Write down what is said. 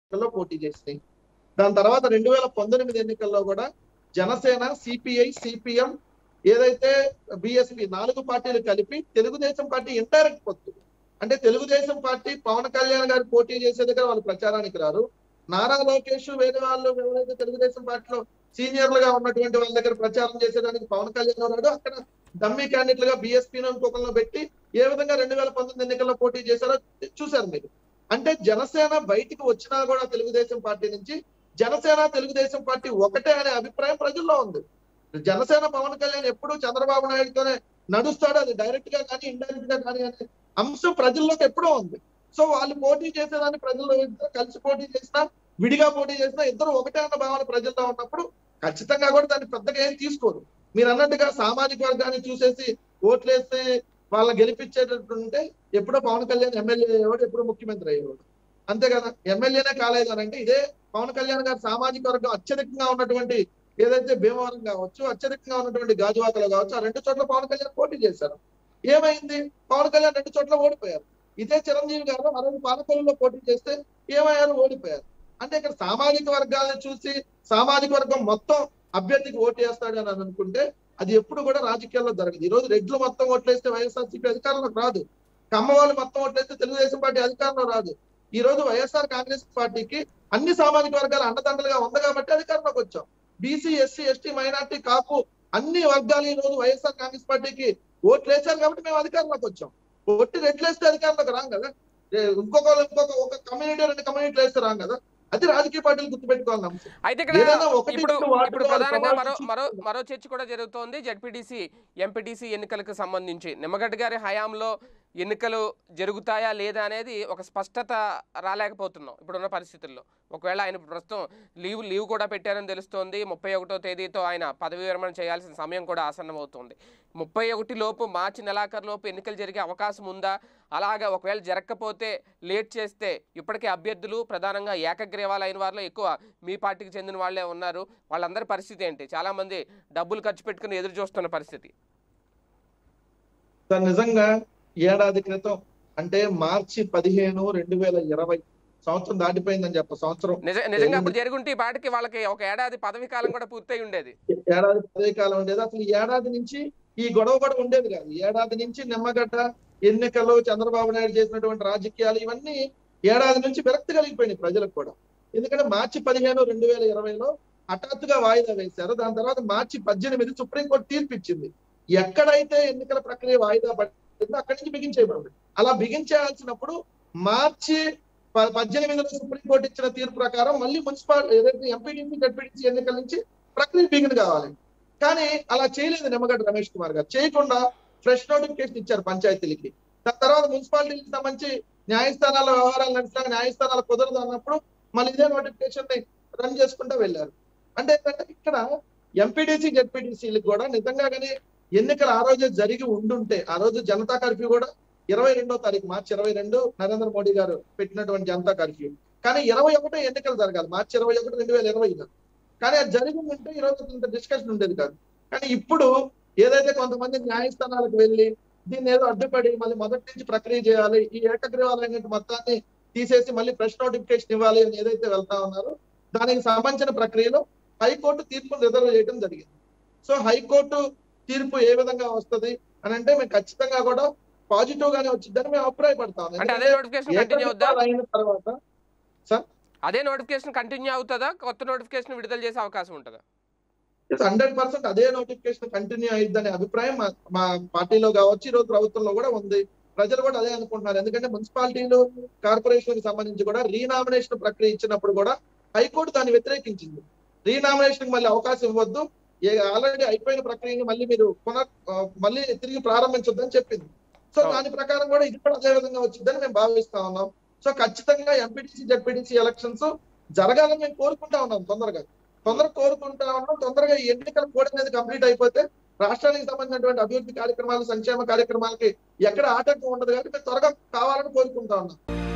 ఎన్నికల్లో పోటీ చేసినాయి దాని తర్వాత రెండు వేల పంతొమ్మిది ఎన్నికల్లో కూడా జనసేన సిపిఐ సిపిఎం ఏదైతే బిఎస్పి నాలుగు పార్టీలు కలిపి తెలుగుదేశం పార్టీ ఇండైరెక్ట్ పొత్తు అంటే తెలుగుదేశం పార్టీ పవన్ కళ్యాణ్ గారు పోటీ చేసే దగ్గర వాళ్ళు ప్రచారానికి రారు నారా లోకేష్ వేరే వాళ్ళు ఎవరైతే తెలుగుదేశం పార్టీలో సీనియర్లుగా ఉన్నటువంటి వాళ్ళ దగ్గర ప్రచారం చేసేదానికి పవన్ కళ్యాణ్ ఉన్నాడు అక్కడ డమ్మీ క్యాండిడేట్ గా బిఎస్పీ ఇంకొకరిలో పెట్టి ఏ విధంగా రెండు వేల పంతొమ్మిది ఎన్నికల్లో పోటీ చేశారో చూశారు మీరు అంటే జనసేన బయటికి వచ్చినా కూడా తెలుగుదేశం పార్టీ నుంచి జనసేన తెలుగుదేశం పార్టీ ఒకటే అనే అభిప్రాయం ప్రజల్లో ఉంది జనసేన పవన్ కళ్యాణ్ ఎప్పుడు చంద్రబాబు నాయుడుతోనే నడుస్తాడు అది డైరెక్ట్ గా కానీ ఇండైరెక్ట్ గా కానీ అనే అంశం ప్రజల్లోకి ఎప్పుడూ ఉంది సో వాళ్ళు పోటీ చేసేదాన్ని ప్రజల్లో ఇద్దరు కలిసి పోటీ చేసినా విడిగా పోటీ చేసినా ఇద్దరు ఒకటే అన్న భావన ప్రజల్లో ఉన్నప్పుడు ఖచ్చితంగా కూడా దాన్ని పెద్దగా ఏం తీసుకోరు మీరు అన్నట్టుగా సామాజిక వర్గాన్ని చూసేసి ఓట్లేస్తే వాళ్ళని గెలిపించేటట్టు ఉంటే ఎప్పుడో పవన్ కళ్యాణ్ ఎమ్మెల్యే అయ్యేవాడు ఎప్పుడో ముఖ్యమంత్రి అయ్యేవాడు అంతే కదా ఎమ్మెల్యేనే కాలేదు అని అంటే ఇదే పవన్ కళ్యాణ్ గారు సామాజిక వర్గం అత్యధికంగా ఉన్నటువంటి ఏదైతే భీమవరం కావచ్చు అత్యధికంగా ఉన్నటువంటి గాజువాకలో కావచ్చు ఆ రెండు చోట్ల పవన్ కళ్యాణ్ పోటీ చేశారు ఏమైంది పవన్ కళ్యాణ్ రెండు చోట్ల ఓడిపోయారు ఇదే చిరంజీవి గారు ఆ రోజు పాలకొల్లులో పోటీ చేస్తే ఏమయ్యారు ఓడిపోయారు అంటే ఇక్కడ సామాజిక వర్గాలను చూసి సామాజిక వర్గం మొత్తం అభ్యర్థికి ఓటు వేస్తాడు అని అనుకుంటే అది ఎప్పుడు కూడా రాజకీయాల్లో జరగదు ఈ రోజు రెడ్లు మొత్తం ఓట్లేస్తే వైఎస్ఆర్సీపీ అధికారంలోకి రాదు కమ్మ వాళ్ళు మొత్తం ఓట్లేస్తే తెలుగుదేశం పార్టీ అధికారంలో రాదు ఈ రోజు వైఎస్ఆర్ కాంగ్రెస్ పార్టీకి అన్ని సామాజిక వర్గాలు అండదండలుగా ఉంది కాబట్టి అధికారంలోకి వచ్చాం BC SC ST minority Kapu అన్ని వర్గాలు ఈ రోజు వైఎస్ఆర్ కాంగ్రెస్ పార్టీకి ఓట్లు వేశారు కాబట్టి మేము అధికారంలోకి వచ్చాం ఒట్టి రెడ్లేస్తే అధికారంలోకి రాం కదా ఏ ఇంకొక ఇంకొక ఒక కమ్యూనిటీ రెండు కమ్యూనిటీలు వేస్తే రాం కదా అది రాజకీయ పార్టీలు గుర్తుపెట్టుకోవాలి అంశం అయితే ఇక్కడ ఏదైనా ఒకటి ఇప్పుడు రెండు వార్డులో ఇప్పుడు ప్రధానంగా వాళ్ళు మరో సవాల్ మరో చేస్తున్నారు. మరో చర్చ కూడా జరుగుతోంది జడ్పీటీసీ ఎంపీటీసీ ఎన్నికలకు సంబంధించి నిమ్మగడ్డ గారి హయాంలో ఎన్నికలు జరుగుతాయా లేదా అనేది ఒక స్పష్టత రాలేకపోతున్నాం ఇప్పుడున్న పరిస్థితుల్లో ఒకవేళ ఆయన ప్రస్తుతం లీవ్ లీవ్ కూడా పెట్టారని తెలుస్తోంది ముప్పై ఒకటో తేదీతో ఆయన పదవి విరమణ చేయాల్సిన సమయం కూడా ఆసన్నమవుతోంది ముప్పై ఒకటి లోపు మార్చి నెలాఖరు లోపు ఎన్నికలు జరిగే అవకాశం ఉందా అలాగా ఒకవేళ జరగకపోతే లేట్ చేస్తే ఇప్పటికే అభ్యర్థులు ప్రధానంగా ఏకగ్రీవాలు అయిన వారిలో ఎక్కువ మీ పార్టీకి చెందిన వాళ్ళే ఉన్నారు వాళ్ళందరి పరిస్థితి ఏంటి చాలా మంది డబ్బులు ఖర్చు పెట్టుకుని ఎదురు చూస్తున్న పరిస్థితి సార్ నిజంగా ఏడాది క్రితం అంటే మార్చి పదిహేను రెండు వేల ఇరవై సంవత్సరం దాటిపోయిందని చెప్ప సంవత్సరం నిజ నిజంగా అప్పుడు జరుగుంటే ఈ పాటికి వాళ్ళకి ఒక ఏడాది పదవి కాలం కూడా పూర్తయి ఉండేది ఏడాది పదవి కాలం ఉండేది అసలు ఈ ఏడాది నుంచి ఈ గొడవ కూడా ఉండేది కాదు ఈ ఏడాది నుంచి నిమ్మగడ్డ ఎన్నికలు చంద్రబాబు నాయుడు చేసినటువంటి రాజకీయాలు ఇవన్నీ ఏడాది నుంచి విరక్తి కలిగిపోయినాయి ప్రజలకు కూడా ఎందుకంటే మార్చి పదిహేను రెండు వేల ఇరవైలో హఠాత్తుగా వాయిదా వేశారు దాని తర్వాత మార్చి పద్దెనిమిది సుప్రీంకోర్టు తీర్పు ఇచ్చింది ఎక్కడైతే ఎన్నికల ప్రక్రియ వాయిదా పడిందో అక్కడి నుంచి బిగించేయబడింది అలా బిగించేయాల్సినప్పుడు మార్చి ప- పద్దెనిమిదిలో సుప్రీంకోర్టు ఇచ్చిన తీర్పు ప్రకారం మళ్ళీ మున్సిపల్ ఏదైతే ఎంపీటీసీ జడ్పీటీసీ ఎన్నికల నుంచి ప్రక్రియ బిగిన్ కావాలి కానీ అలా చేయలేదు నిమ్మగడ్డ రమేష్ కుమార్ గారు చేయకుండా ఫ్రెష్ నోటిఫికేషన్ ఇచ్చారు పంచాయతీలకి దాని తర్వాత మున్సిపాలిటీకి సంబంధించి న్యాయస్థానాల వ్యవహారాలు నడిచినా న్యాయస్థానాలు కుదరదు అన్నప్పుడు మళ్ళీ ఇదే నోటిఫికేషన్ ని రన్ చేసుకుంటూ వెళ్ళారు అంటే ఏంటంటే ఇక్కడ ఎంపీటీసీ జెడ్పీటీసీలకు కూడా నిజంగా కానీ ఎన్నికలు ఆ రోజే జరిగి ఉండుంటే ఆ రోజు జనతా కర్ఫ్యూ కూడా ఇరవై రెండో తారీఖు మార్చి ఇరవై రెండు నరేంద్ర మోడీ గారు పెట్టినటువంటి జనతా కర్ఫ్యూ కానీ ఇరవై ఒకటో ఎన్నికలు జరగాలి మార్చి ఇరవై ఒకటి రెండు వేల ఇరవై కానీ అది జరిగి ఉంటే ఈ రోజు ఇంత డిస్కషన్ ఉండేది కాదు కానీ ఇప్పుడు ఏదైతే కొంతమంది న్యాయస్థానాలకు వెళ్ళి దీన్ని ఏదో అడ్డుపడి మళ్ళీ మొదటి నుంచి ప్రక్రియ చేయాలి ఈ ఏకగ్రీవాలైన మొత్తాన్ని తీసేసి మళ్ళీ ఫ్రెష్ నోటిఫికేషన్ ఇవ్వాలి అని ఏదైతే వెళ్తా ఉన్నారో దానికి సంబంధించిన ప్రక్రియలో హైకోర్టు తీర్పును రిజర్వ్ చేయడం జరిగింది సో హైకోర్టు తీర్పు ఏ విధంగా వస్తది అని అంటే మేము ఖచ్చితంగా కూడా పాజిటివ్ గానే వచ్చిందని మేము అభిప్రాయపడతాం అంటే అదే నోటిఫికేషన్ కంటిన్యూ అవుద్దా ఏకగ్రీవాలు అయిన తర్వాత అదే నోటిఫికేషన్ కంటిన్యూ అవుతుందా కొత్త నోటిఫికేషన్ విడుదల చేసే అవకాశం ఉంటుందా హండ్రెడ్ పర్సెంట్ అదే నోటిఫికేషన్ కంటిన్యూ అయ్యిద్దనే అభిప్రాయం మా- మా పార్టీలో కావచ్చు ఈ రోజు ప్రభుత్వంలో కూడా ఉంది ప్రజలు కూడా అదే అనుకుంటున్నారు ఎందుకంటే మున్సిపాలిటీలు కార్పొరేషన్ కి సంబంధించి కూడా రీనామినేషన్ ప్రక్రియ ఇచ్చినప్పుడు కూడా హైకోర్టు దాన్ని వ్యతిరేకించింది రీనామినేషన్ మళ్ళీ అవకాశం ఇవ్వద్దు ఆల్రెడీ అయిపోయిన ప్రక్రియని మళ్ళీ మీరు పునర్ ఆ, మళ్ళీ తిరిగి ప్రారంభించొద్దని చెప్పింది సో అవును. దాని ప్రకారం కూడా ఇది కూడా అదే విధంగా వచ్చిందని మేము భావిస్తా ఉన్నాం సో ఖచ్చితంగా ఎంపీటీసీ జడ్పీటీసీ ఎలక్షన్స్ జరగాలని మేము కోరుకుంటా ఉన్నాం తొందరగా తొందరగా కోరుకుంటా ఉన్నాం తొందరగా ఈ ఎన్నికల కోడ్ అనేది కంప్లీట్ అయిపోతే రాష్ట్రానికి సంబంధించినటువంటి అభివృద్ధి కార్యక్రమాలు సంక్షేమ కార్యక్రమాలకి ఎక్కడ ఆటంకం ఉండదు కాబట్టి మేము త్వరగా కావాలని కోరుకుంటా ఉన్నాం